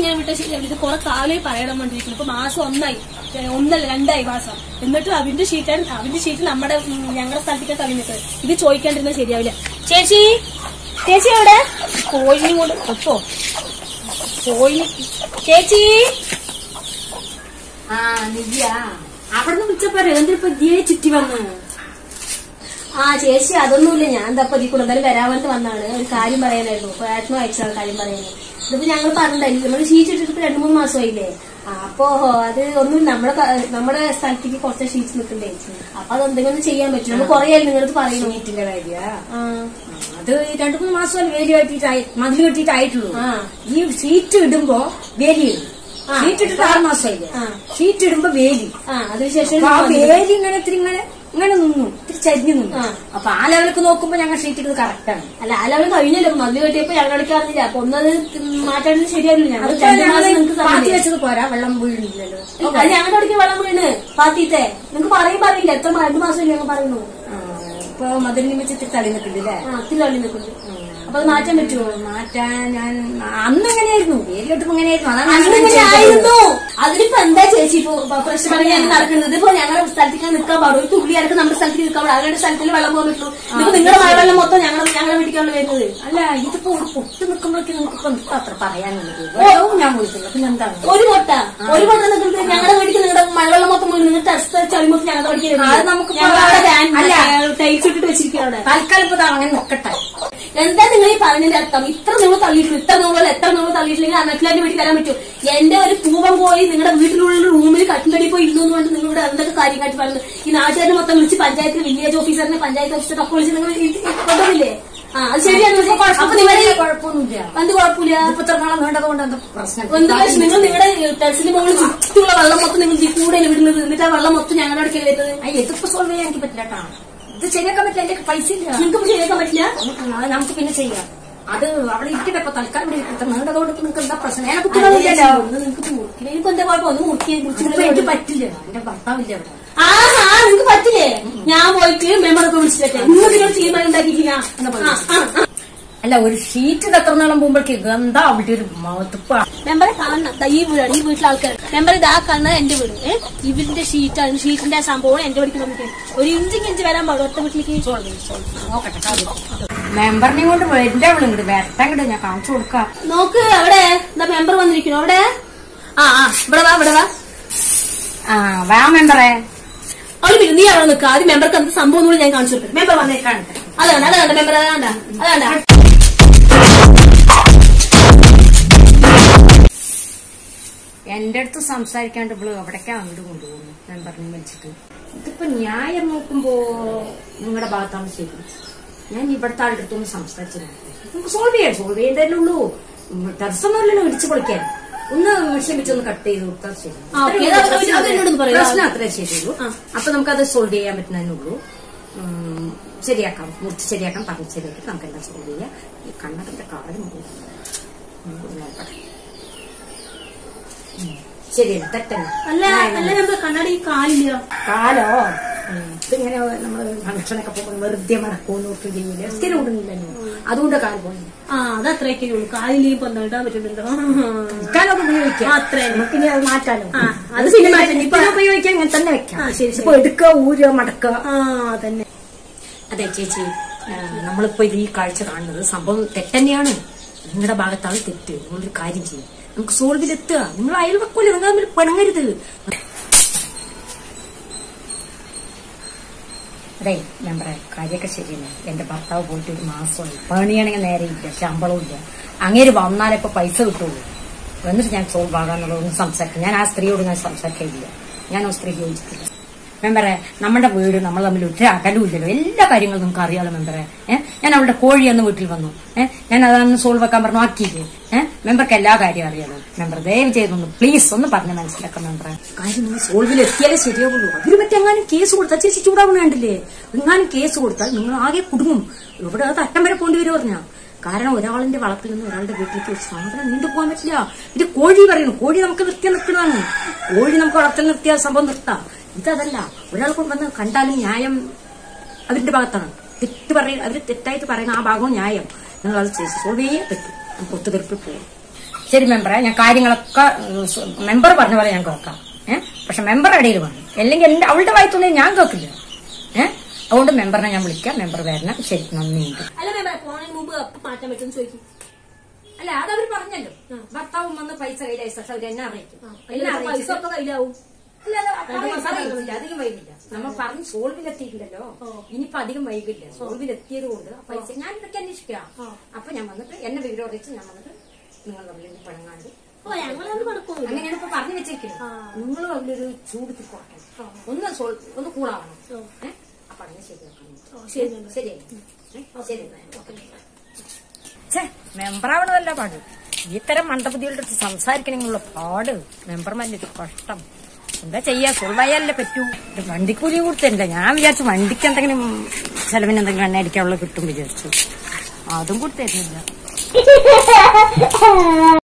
ഞാൻ വിട്ട ശരിയാവില്ല ഇത് കുറെ കാലേ പറയണം വേണ്ടിയിരിക്കുന്നു ഇപ്പൊ മാസം ഒന്നായി ഏ, ഒന്നല്ല രണ്ടായി മാസം എന്നിട്ട് അവന്റെ ഷീറ്റാണ് അവന്റെ ഷീറ്റ് നമ്മുടെ ഉം, ഞങ്ങളുടെ സ്ഥലത്തേക്ക് തള്ളിനിട്ട് ഇത് ചോദിക്കാണ്ടിരുന്നത് ശരിയാവില്ല ചേച്ചി ചേച്ചി എവിടെ കോഴിയും കൊണ്ട് ഒത്തോ കോഴി ചേച്ചി ആ നിയ്യാ അവിടുന്ന് വിളിച്ചപ്പോ എന്തിനിപ്പോ ദിയെ ചുറ്റി വന്ന് ആ ചേച്ചി അതൊന്നുമില്ല ഞാൻ എന്താ ഇപ്പൊ ഇതിൽ എന്തായാലും വരാൻ വന്നാണ് ഒരു കാര്യം പറയാനായിരുന്നു അപ്പൊ ആത്മ അയച്ചാണ് കാര്യം പറയാനാണ് ഇതിപ്പോ ഞങ്ങൾ പറഞ്ഞിട്ടുണ്ടായില്ല നമ്മൾ ഷീറ്റ് ഇട്ടിട്ട് രണ്ടു മൂന്ന് മാസമായില്ലേ ആ, അപ്പൊ അത് ഒന്നും നമ്മുടെ ക- നമ്മുടെ സ്ഥലത്തേക്ക് കുറച്ച് ഷീറ്റ്സ് നിൽക്കണ്ടേ അപ്പൊ അതെന്തെങ്കിലും ഒന്ന് ചെയ്യാൻ പറ്റും നമ്മൾ കുറെ ആയി നിങ്ങളടുത്ത് പറയുന്നു വീട്ടിന്റെ കാര്യ ആ അത് രണ്ടു മൂന്ന് മാസം വേലി കെട്ടിട്ടായി മതിൽ കെട്ടിട്ടായിട്ടുള്ളൂ ആ. ഈ ഷീറ്റ് ഇടുമ്പോ വേലി ഇടും ആ. ഷീറ്റ് ഇട്ടിട്ട് ആറ് മാസമായില്ലേ ആ. ഷീറ്റ് ഇടുമ്പോ വേലി ആ അതിനുശേഷം അപ്പൊ ആ വേലി ഇങ്ങനെ ഇത്തിരി ഇങ്ങനെ ഇങ്ങനെ നിന്നു ഇത്തിരി ചരിഞ്ഞു നിന്നു ആ. അപ്പൊ ആ ലെവലിലേക്ക് നോക്കുമ്പോ ഞങ്ങൾ ഷീറ്റ് ഇട്ടത് കറക്റ്റാണ് അല്ല അല്ലാതെ കഴിഞ്ഞല്ലോ മതിൽ കെട്ടിയപ്പോ ഞങ്ങൾ അടിക്കാറില്ല അപ്പൊ ഒന്നത് മാറ്റാൻ ശരിയാവില്ല ഞങ്ങൾ രണ്ട് മാസം നിങ്ങൾക്ക് പാത്തി തന്നില്ലേ? വെച്ചത് പോരാ വെള്ളം വീഴുന്നില്ലല്ലോ അത് ഞങ്ങളുടെ അടിക്ക് വെള്ളം വീണ് പാത്തീത്തെ നിങ്ങൾക്ക് പറയും പറയില്ല എത്ര രണ്ടു മാസം ഞങ്ങൾ പറയുന്നു ആ, ഇപ്പൊ മതിലിന് വെച്ച് ഇത്തിരി തള്ളി നിൽക്കുന്നുണ്ട് അല്ലേ ആ അത്തിരി തള്ളി നിൽക്കുന്നുണ്ട് അപ്പൊ അത് മാറ്റാൻ പറ്റുമോ മാറ്റാൻ ഞാൻ അന്ന് എങ്ങനെയായിരുന്നു വേലി കെട്ടുമ്പോ എങ്ങനെയായിരുന്നു അതാണ് ഞാൻ അങ്ങനെ ചോദിച്ചത്. ആയിരുന്നു അതിനിപ്പോ എന്താ ചേച്ചി ഇപ്പൊ ഇപ്പൊ പ്രശ്നം പറയാൻ നടക്കുന്നത് ഇപ്പൊ ഞങ്ങളുടെ സ്ഥലത്തേക്ക് നിൽക്കാൻ പാടും ഒരു തുള്ളി അടക്കം നമ്മുടെ സ്ഥലത്തേക്ക് നിൽക്കാൻ പാടും അവരുടെ സ്ഥലത്തിൽ വെള്ളം പോകാൻ പറ്റുള്ളൂ ഇതിപ്പോ നിങ്ങളുടെ മഴവെള്ളം മൊത്തം ഞങ്ങളുടെ ഞങ്ങളുടെ വീട്ടിലാണ് വരുന്നത് അല്ല ഇതിപ്പോ ഒരു പൊട്ട് നിൽക്കുമ്പോഴേക്ക് നിങ്ങൾക്ക് ഇപ്പൊ എന്താ അത്ര പറയാനുള്ളത് വെള്ളവും ഞാൻ കൊടുത്തില്ല പിന്നെ എന്താണ് ഒരു പൊട്ട ഒരു പൊട്ട നിൽക്കുന്നത് ഞങ്ങളുടെ വീട്ടിൽ നിങ്ങളുടെ മഴവെള്ളം മൊത്തം വീണ് നിങ്ങൾ ടെസ്റ്റ് ചളിമൊത്തം ഞങ്ങളുടെ വീട്ടിൽ അത് നമുക്ക് ഞങ്ങളവിടെ അല്ല. ടൈൽസ് ഇട്ടിട്ട് വെച്ചിരിക്കുക അവിടെ തൽക്കാലം ഇപ്പൊ ദാ അങ്ങനെ നിക്കട്ടെ എന്താ നിങ്ങൾ ഈ പറഞ്ഞതിന്റെ അർത്ഥം ഇത്ര നിങ്ങൾ തള്ളിയിട്ടുള്ളൂ ഇത്ര നിങ്ങൾ എത്ര നിങ്ങൾ തള്ളിയിട്ടില്ലെങ്കിൽ അന്നട്ടിലാന്റെ വീട്ടിൽ തരാൻ പറ്റും എന്റെ ഒരു പൂവം പോയി നിങ്ങളുടെ വീട്ടിലുള്ള റൂമിൽ കട്ടിലടി പോയി ഇരുന്നു എന്ന് പറഞ്ഞിട്ട് നിങ്ങൾ ഇവിടെ എന്തൊക്കെ കാര്യം കാട്ടി പറഞ്ഞു ഈ നാട്ടുകാരെ മൊത്തം വിളിച്ച് പഞ്ചായത്തിൽ വില്ലേജ് ഓഫീസറിനെ പഞ്ചായത്ത് ഓഫീസറെ ഒക്കെ വിളിച്ച് നിങ്ങൾ ഇത് കൊണ്ടുവന്നില്ലേ ആ അത് ശരിയാണ് അപ്പൊ നിങ്ങളുടെ ഈ- കുഴപ്പമൊന്നുമില്ല എന്ത് കുഴപ്പമില്ല ഇപ്പൊ ഇത്ര നാളെ വേണ്ടത് കൊണ്ട് എന്താ പ്രശ്നം എന്ത് പ്രശ്നം? നിങ്ങൾ നിങ്ങളുടെ ടെറസിന്റെ മുകളിൽ ചുറ്റുമുള്ള വെള്ളം മൊത്തം നിങ്ങൾ ഈ കൂടെ വിടുന്നത് എന്നിട്ട് ആ വെള്ളം മൊത്തം ഞങ്ങളുടെ അടുക്കൽ വരുന്നത് അയ്യ, ഇതിപ്പോ സോൾവ് ചെയ്യാൻ എനിക്ക് പറ്റില്ല കേട്ടോ ഇത് ശരിയാക്കാൻ പറ്റില്ല എന്റെ പൈസ ഇല്ല നിങ്ങൾക്ക് ശരിയാക്കാൻ പറ്റില്ല അത് നമുക്ക് പിന്നെ ചെയ്യാം അത് അവിടെ ഇരിക്കട്ടെ ഇപ്പൊ തൽക്കാലം ഇവിടെ ഇരിക്കട്ടെ നീണ്ടതുകൊണ്ട് ഇപ്പൊ നിങ്ങൾക്ക് എന്താ പ്രശ്നം ഞാൻ കുട്ടികളില്ലല്ലോ നിങ്ങൾക്ക് മുറിക്കില്ല എനിക്ക് എന്താ കുഴപ്പം ഒന്ന് മുറിക്കുക ഇതിപ്പോ എനിക്ക് പറ്റില്ല എന്റെ ഭർത്താവില്ല അവിടെ ആ ആ നിങ്ങൾക്ക് പറ്റില്ലേ ഞാൻ പോയിട്ട് മെമ്പറൊക്കെ വിളിച്ചിട്ടെ ഇന്ന് നിങ്ങൾ തീരുമാനം ഉണ്ടാക്കിയിട്ടില്ല ആ, ആ, ആ. അല്ല ഒരു ഷീറ്റ് എത്ര നാളം പോകുമ്പോഴേക്ക് എന്താ അവിടെ ഒരു മൗത്തുപ്പ മെമ്പറെ കാണണം ദാ ഈ വീടാണ് ഈ വീട്ടിലെ ആൾക്കാർ മെമ്പർ ഇതാ കാണുന്നത് എന്റെ വീട് ഏ ഇവരിന്റെ ഷീറ്റാണ് ഷീറ്റിന്റെ ആ സംഭവം എന്റെ വീട്ടിൽ വന്നിട്ട് ഒരു ഇഞ്ചിക്ക് ഇഞ്ച് വരാൻ പാടും ഒറ്റ വീട്ടിലേക്ക് നോക്കട്ടെ മെമ്പറിനെ കൊണ്ട് എന്റെ അവള് ഇങ്ങോട്ട് വരട്ടെ ഇങ്ങോട്ട് ഞാൻ കാണിച്ചു കൊടുക്കാം നോക്ക് അവിടെ എന്താ മെമ്പർ വന്നിരിക്കുന്നു അവിടെ ആ ആ ഇവിടെ വാ ഇവിടെ വാ ആ വാ മെമ്പറെ അവിടെ പിന്നെ നീ അവിടെ നിൽക്കുക ആദ്യം മെമ്പർക്ക് എന്ത് സംഭവം എന്നുള്ളത് ഞാൻ കാണിച്ചു കൊടുക്കും മെമ്പർ വന്നേ കാണട്ടെ അതാണ് അതാണ് മെമ്പർ അതാണ്ട അതാണ്ട എന്റെ അടുത്ത് സംസാരിക്കാണ്ട് ഇവള് എവിടേക്കാ അങ്ങോട്ട് കൊണ്ടുപോകുന്നു മെമ്പറിനെ വിളിച്ചിട്ട് ഇതിപ്പോ ന്യായം നോക്കുമ്പോ നിങ്ങളുടെ ഭാഗത്താണ് ശരി ഞാൻ ഇവിടുത്തെ ആളുടെ അടുത്തൊന്ന് സംസാരിച്ചു നോക്കാം. നമുക്ക് സോൾവ് ചെയ്യാം സോൾവ് ചെയ്തല്ലേ ഉള്ളൂ തടസ്സമൊന്നുമില്ലല്ലോ ഇടിച്ചു പൊളിക്കാൻ ഒന്ന് ക്ഷമിച്ചൊന്ന് കട്ട് ചെയ്ത് കൊടുത്താൽ ശരി ആ, ഓക്കേ. അത് അത് അത് എന്നോടൊന്ന് പറയൂ. പ്രശ്നം അത്രേ ശരിയുള്ളൂ ആ. അപ്പൊ നമുക്കത് സോൾവ് ചെയ്യാൻ പറ്റുന്നതിനുള്ളൂ ഉം, ശരിയാക്കാം മുറിച്ച് ശരിയാക്കാം പറഞ്ഞ് ശരിയാക്കി നമുക്ക് എല്ലാം സോൾവ് ചെയ്യാം ഈ കണ്ണടന്റെ കാര്യം നോക്കട്ടെ ഉം. ശരിയല്ല തെറ്റല്ല അല്ല അല്ല മെമ്പർ കണ്ണാടി കാലില്ല കാലോ ഇതിങ്ങനെ നമ്മള് ഫംഗ്ഷനൊക്കെ പോകുമ്പോൾ വെറുതെ മറക്കുമെന്ന് ഓർത്ത് ചെയ്യില്ല സ്ഥിരം ഓടുന്നില്ലല്ലോ അതുകൊണ്ട് കാല് പോയി ആ അത് അത്രയൊക്കെ ഉള്ളൂ കാലിലേക്ക് പന്ത്രണ്ടാൻ പറ്റുന്നുണ്ടോ കാലൊക്കെ ഉപയോഗിക്കാം ആ, അത്രേ. നമുക്കിനി അത് മാറ്റാലോ ആ, അത് പിന്നെ മാറ്റാം. ഇപ്പൊ ഉപയോഗിക്കാൻ ഇങ്ങനെ തന്നെ വെക്കാം ആ, ശരി, ശരി. ഇപ്പൊ എടുക്കുക ഊരുക മടക്കുക ആ തന്നെ അതെ ചേച്ചി ആ, നമ്മളിപ്പോ ഇത് ഈ കാഴ്ച കാണുന്നത് സംഭവം തെറ്റന്നെയാണ് നിങ്ങളുടെ ഭാഗത്താണ് തെറ്റ് നിങ്ങളൊരു കാര്യം ചെയ്യും നമുക്ക് സോൾവിലെത്തുക നിങ്ങൾ അയൽവക്കൂല നിങ്ങൾ തമ്മിൽ പിണങ്ങരുത് അതെ മെമ്പറെ കാര്യമൊക്കെ ശരിയല്ല എന്റെ ഭർത്താവ് പോയിട്ട് ഒരു മാസമായി പണിയാണെങ്കിൽ നേരെ ഇല്ല ശമ്പളവും ഇല്ല അങ്ങേര് വന്നാലേ ഇപ്പൊ പൈസ കിട്ടുള്ളൂ എന്നിട്ട് ഞാൻ സോൾവ് ആകാന്നുള്ളതൊന്നും സംസാരിക്കും ഞാൻ ആ സ്ത്രീയോട് ഞാൻ സംസാരിക്കില്ല ഞാൻ ആ സ്ത്രീ യോജിക്കില്ല മെമ്പറെ നമ്മുടെ വീട് നമ്മൾ തമ്മിൽ ഒരു അകലുമില്ലല്ലോ എല്ലാ കാര്യങ്ങളും നമുക്ക് അറിയാലോ മെമ്പറെ ഏഹ് ഞാൻ അവളുടെ കോഴി അന്ന് വീട്ടിൽ വന്നു ഏഹ് ഞാൻ അതൊന്ന് സോൾവ് വെക്കാൻ പറഞ്ഞു ആക്കിയില്ലേ ഏഹ് മെമ്പർക്ക് എല്ലാ കാര്യവും അറിയാലോ മെമ്പർ ദയവ് ചെയ്തൊന്ന് പ്ലീസ് ഒന്ന് പറഞ്ഞ് മനസ്സിലാക്കാം മെമ്പറെ കാര്യം നിങ്ങൾ സോൾവിൽ എത്തിയാലേ ശരിയാവുള്ളൂ അതിന് മറ്റെങ്ങാനും കേസ് കൊടുത്താൽ ചേച്ചി ചൂടാവണ കണ്ടില്ലേ എങ്ങാനും കേസ് കൊടുത്താൽ നിങ്ങൾ ആകെ കുടുങ്ങും ഇവിടെ അത് അറ്റം വരെ പോണ്ടി വരും പറഞ്ഞാ കാരണം ഒരാളിന്റെ വളപ്പിൽ നിന്ന് ഒരാളുടെ വീട്ടിലേക്ക് ഒരു സാധനം നീണ്ടുപോകാൻ പറ്റില്ല ഇത് കോഴി പറയുന്നു കോഴി നമുക്ക് നിർത്തിയാൽ നിർത്തണതാണ് കോഴി നമുക്ക് വളർത്തൽ നിർത്തിയാൽ സംഭവം നിർത്താം ഇതല്ല ഒരാൾ കൊണ്ടുവന്ന് കണ്ടാലും ന്യായം അവരുടെ ഭാഗത്താണ് തെറ്റ് പറയുന്ന അവർ തെറ്റായിട്ട് പറയുന്ന ആ ഭാഗവും ന്യായം നിങ്ങൾ അത് സോൾവ് ചെയ്യേ പറ്റും നമുക്ക് ഒത്തുതീർപ്പിൽ പോകും ശരി മെമ്പറെ ഞാൻ കാര്യങ്ങളൊക്കെ ഉം, സ- മെമ്പർ പറഞ്ഞ പോലെ ഞാൻ കേൾക്കാം ഏഹ് പക്ഷെ മെമ്പർ ഇടയിൽ വേണം അല്ലെങ്കിൽ എന്റെ അവളുടെ വായത്തൊന്നും ഞാൻ കേൾക്കില്ല ഏഹ് അതുകൊണ്ട് മെമ്പറിനെ ഞാൻ വിളിക്കാം മെമ്പർ വരണം ശരി നന്ദിയുണ്ട് അല്ല മെമ്പറെ പോണതിന് മുമ്പ് അപ്പൊ മാറ്റാൻ പറ്റുമെന്ന് ചോദിക്കും അല്ല അതവർ പറഞ്ഞല്ലോ ഭർത്താവും വന്ന് പൈസ കയ്യിൽ അയച്ചാൽ അവർ എന്നെ അറിയിക്കും എന്നെ പൈസ അറിയിച്ചിട്ട് ഒക്കെ കയ്യിലാവും അല്ല, അത് പറയും, പറയില്ല, അധികം വൈകില്ല നമ്മ പറഞ്ഞ് സോൾവിലെത്തിയിട്ടില്ലല്ലോ ഇനിയിപ്പോ അധികം വൈകില്ല സോൾവിലെത്തിയത് കൊണ്ട് ആ പൈസ ഞാൻ ഇതൊക്കെ അന്വേഷിക്കാം അപ്പൊ ഞാൻ വന്നിട്ട് എന്നെ വിവരം അറിയിച്ച് ഞാൻ വന്നിട്ട് നിങ്ങൾ തമ്മിൽ ഇനി പഴങ്ങാണ്ട് ഓ ഞങ്ങളൊന്നും കൊടുക്കൂല അങ്ങനെയാണ് ഇപ്പൊ പറഞ്ഞു വെച്ചിരിക്കുന്നത് നിങ്ങളും അതിലൊരു ചൂട് തിക്കോട്ടെ ഒന്ന് സോൾ ഒന്ന് കൂളാവണം ഏഹ് അപ്പൊ അങ്ങനെ ശരിയാക്കണം ശരി മെമ്പർ ശരിയല്ലേ ഏ? ശരി എന്നാ, ഓക്കേ. ഛേ, മെമ്പറാവണതല്ല പാട് ഇത്തരം മണ്ടബുദ്ധികളുടെ അടുത്ത് സംസാരിക്കണമെന്നുള്ള പാട് മെമ്പർമാരുടെ ഒരു കഷ്ടം എന്താ ചെയ്യാ സുൾവായല്ലേ പറ്റൂ ഒരു വണ്ടിക്കൂലിയും കൊടുത്തില്ല ഞാൻ വിചാരിച്ചു വണ്ടിക്ക് എന്തെങ്കിലും ചെലവിന് എന്തെങ്കിലും എണ്ണ അടിക്കാനുള്ള കിട്ടും വിചാരിച്ചു അതും കൊടുത്തിരുന്നില്ല